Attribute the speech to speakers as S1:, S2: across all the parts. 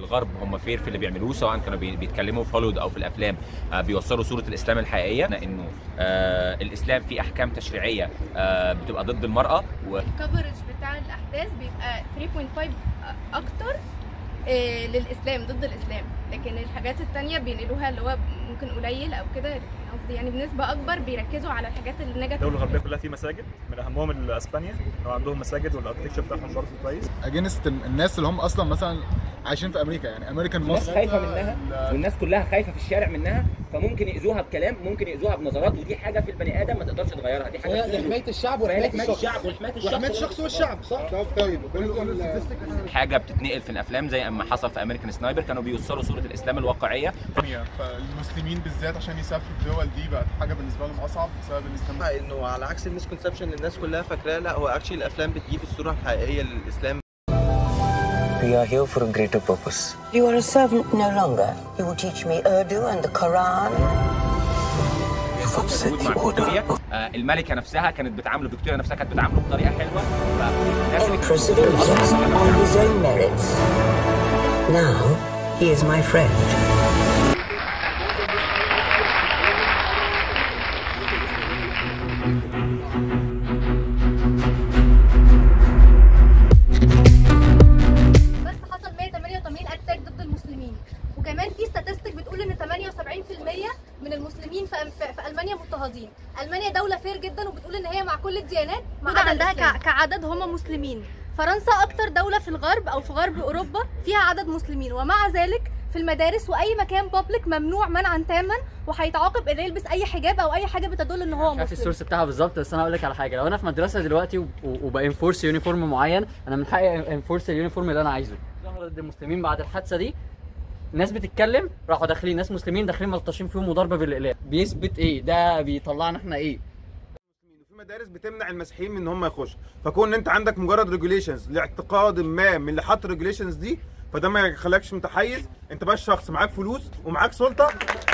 S1: الغرب هم فير في اللي بيعملوه سواء كانوا بي- بيتكلموا في هوليوود او في الافلام آه، بيوصلوا صوره الاسلام الحقيقيه انه آه، الاسلام فيه احكام تشريعيه آه، بتبقى ضد المراه و
S2: الكفرج بتاع الاحداث بيبقى 3.5 اكتر آه، للاسلام ضد الاسلام لكن الحاجات التانية بينقلوها اللي هو ممكن قليل او كده لكن قصدي يعني بنسبه اكبر بيركزوا على الحاجات النيجاتيف
S3: الدوله الغربيه كلها في مساجد من اهمهم اسبانيا لو عندهم مساجد والاركتكشر بتاعهم برضه كويس
S4: اجينست الناس اللي هم اصلا مثلا عايشين في امريكا يعني امريكان
S5: الناس
S4: مصر
S5: خايفه منها والناس كلها خايفه في الشارع منها فممكن يأذوها بكلام ممكن يأذوها بنظرات ودي حاجه في البني ادم ما تقدرش تغيرها دي حاجه
S6: هي لحمايه الشعب
S5: فهي
S6: وحمايه
S5: لحمايه
S6: الشخص
S5: الشعب وحمايه الشخص
S6: وحمايه الشخص والشعب صح؟
S4: طب طيب
S1: حاجه بتتنقل في الافلام زي ما حصل في امريكان سنايبر كانوا بيوصلوا صوره الاسلام الواقعيه
S4: فالمسلمين بالذات عشان يسافروا الدول دي بقت حاجه بالنسبه لهم اصعب بسبب الاسلام
S7: انه على عكس المسكونسبشن اللي الناس كلها فاكراه لا هو اكشلي الافلام بتجيب الصوره الحقيقيه للاسلام
S8: We are here for a greater purpose. You are a servant no longer. You will teach me Urdu and the Quran. You've upset
S1: موجود مع
S8: the
S1: فيكتوريا
S8: order.
S1: آه، الملكه نفسها كانت بتعامله فيكتوريا نفسها كانت بتعامله بطريقه حلوه فالناس اللي
S8: Empress of
S1: كانت
S8: India
S1: أصلاً كانت
S8: on his own merits. Now, he is my friend.
S2: بس حصل 188 اتاك ضد المسلمين وكمان في ستاتستيك بتقول ان 78% من المسلمين في, في, في المانيا مضطهدين المانيا دوله فير جدا وبتقول ان هي مع كل الديانات ما عدا عندها كع- كعدد هم مسلمين فرنسا اكتر دوله في الغرب او في غرب اوروبا فيها عدد مسلمين ومع ذلك في المدارس واي مكان بابليك ممنوع منعا تاما وهيتعاقب اللي يلبس اي حجاب او اي حاجه بتدل ان هو
S9: مش عارف
S2: مسلم
S9: السورس بتاعها بالظبط بس انا هقول لك على حاجه لو انا في مدرسه دلوقتي و- و- وبانفورس يونيفورم معين انا من حقي انفورس اليونيفورم اللي انا عايزه ظهر ضد المسلمين بعد الحادثه دي ناس بتتكلم راحوا داخلين ناس مسلمين داخلين ملطشين فيهم وضربه بالاقلام بيثبت ايه ده بيطلعنا احنا ايه
S10: في مدارس بتمنع المسيحيين من ان هم يخشوا فكون ان انت عندك مجرد ريجوليشنز لاعتقاد ما من اللي حط الريجوليشنز دي فده ما يخليكش متحيز انت بس شخص معاك فلوس ومعاك سلطه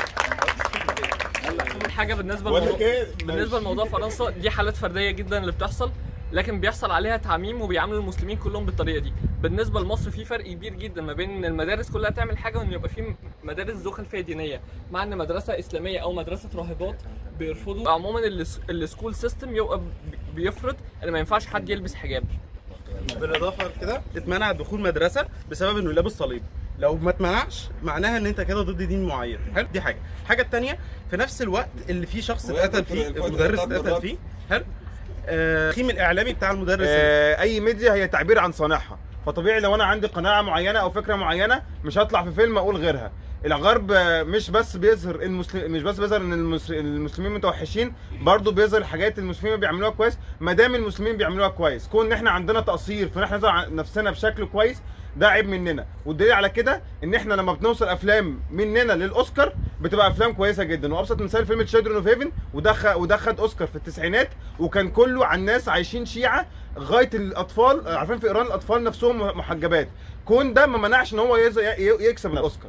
S11: حاجه بالنسبه
S10: بقول لك
S11: لموضوع
S10: ايه
S11: بالنسبه لموضوع فرنسا دي حالات فرديه جدا اللي بتحصل لكن بيحصل عليها تعميم وبيعاملوا المسلمين كلهم بالطريقه دي بالنسبه لمصر في فرق كبير جدا ما بين ان المدارس كلها تعمل حاجه وان يبقى في مدارس ذو خلفيه دينيه مع ان مدرسه اسلاميه او مدرسه راهبات بيرفضوا عموما الس- السكول سيستم يبقى بيفرض ان ما ينفعش حد يلبس حجاب
S7: بالاضافه لكده اتمنع دخول مدرسه بسبب انه لابس صليب لو ما اتمنعش معناها ان انت كده ضد دين معين حلو دي حاجه الحاجه الثانيه في نفس الوقت اللي فيه شخص اتقتل فيه المدرس اتقتل فيه حلو آه، التقييم الاعلامي بتاع المدرس
S10: آه اي ميديا هي تعبير عن صانعها فطبيعي لو انا عندي قناعه معينه او فكره معينه مش هطلع في فيلم اقول غيرها الغرب آه، مش بس بيظهر المسلم مش بس بيظهر ان المس- المسلمين متوحشين برضه بيظهر الحاجات المسلمين بيعملوها كويس ما دام المسلمين بيعملوها كويس كون ان احنا عندنا تقصير في ان احنا نظهر نفسنا بشكل كويس ده عيب مننا والدليل على كده ان احنا لما بنوصل افلام مننا للاوسكار بتبقى افلام كويسه جدا وابسط مثال فيلم تشيلدرن اوف هيفن وده خ... وده خد اوسكار في التسعينات وكان كله عن ناس عايشين شيعه لغايه الاطفال عارفين في ايران الاطفال نفسهم محجبات كون ده ما منعش ان هو يز... ي- يكسب الاوسكار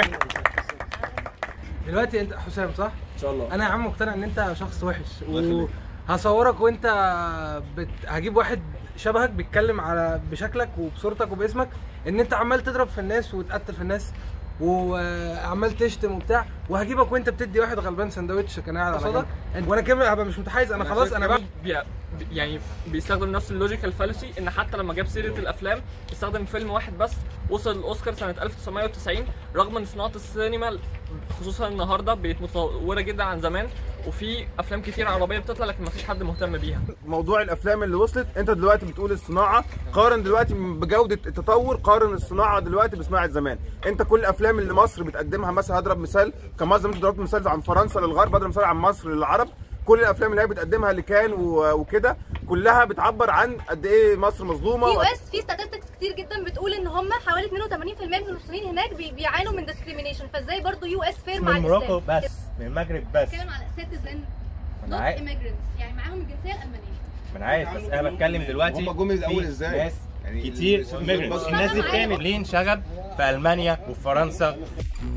S6: دلوقتي انت حسام صح؟
S7: ان شاء الله
S6: انا يا عم مقتنع ان انت شخص وحش وهصورك وانت بت... هجيب واحد شبهك بيتكلم على بشكلك وبصورتك وباسمك ان انت عمال تضرب في الناس وتقتل في الناس وعمال تشتم وبتاع وهجيبك وانت بتدي واحد غلبان سندوتش كان قاعد قصادك وانا كده هبقى مش متحيز انا خلاص انا بقى
S11: بي... يعني بيستخدم نفس اللوجيكال فالسي ان حتى لما جاب سيره الافلام استخدم فيلم واحد بس وصل الاوسكار سنه 1990 رغم ان صناعه السينما خصوصا النهارده بقت متطوره جدا عن زمان وفي افلام كتير عربيه بتطلع لكن مفيش حد مهتم بيها
S10: موضوع الافلام اللي وصلت انت دلوقتي بتقول الصناعه قارن دلوقتي بجوده التطور قارن الصناعه دلوقتي بصناعه زمان انت كل الافلام اللي مصر بتقدمها مثلا هضرب مثال كمصر انت ضربت مثال عن فرنسا للغرب هضرب مثال عن مصر للعرب كل الافلام اللي هي بتقدمها لكان و- وكده كلها بتعبر عن قد ايه مصر مظلومه
S2: في يو اس في statistics كتير جدا بتقول ان هم حوالي 82% من المسلمين هناك بي- بيعانوا من discrimination فازاي برضو يو اس فير مع
S3: من موراكو
S2: الاسلام
S3: بس من المغرب بس
S2: بتكلم على citizen
S3: أنا
S2: not
S3: عارف.
S2: immigrants يعني معاهم الجنسيه الالمانيه
S3: ما انا عارف بس انا بتكلم دلوقتي
S4: هم جم الاول
S3: في
S4: ازاي؟
S3: ناس
S4: يعني
S3: كتير
S4: ال-
S3: immigrants. الناس دي بتعمل ليه انشغب في المانيا وفي فرنسا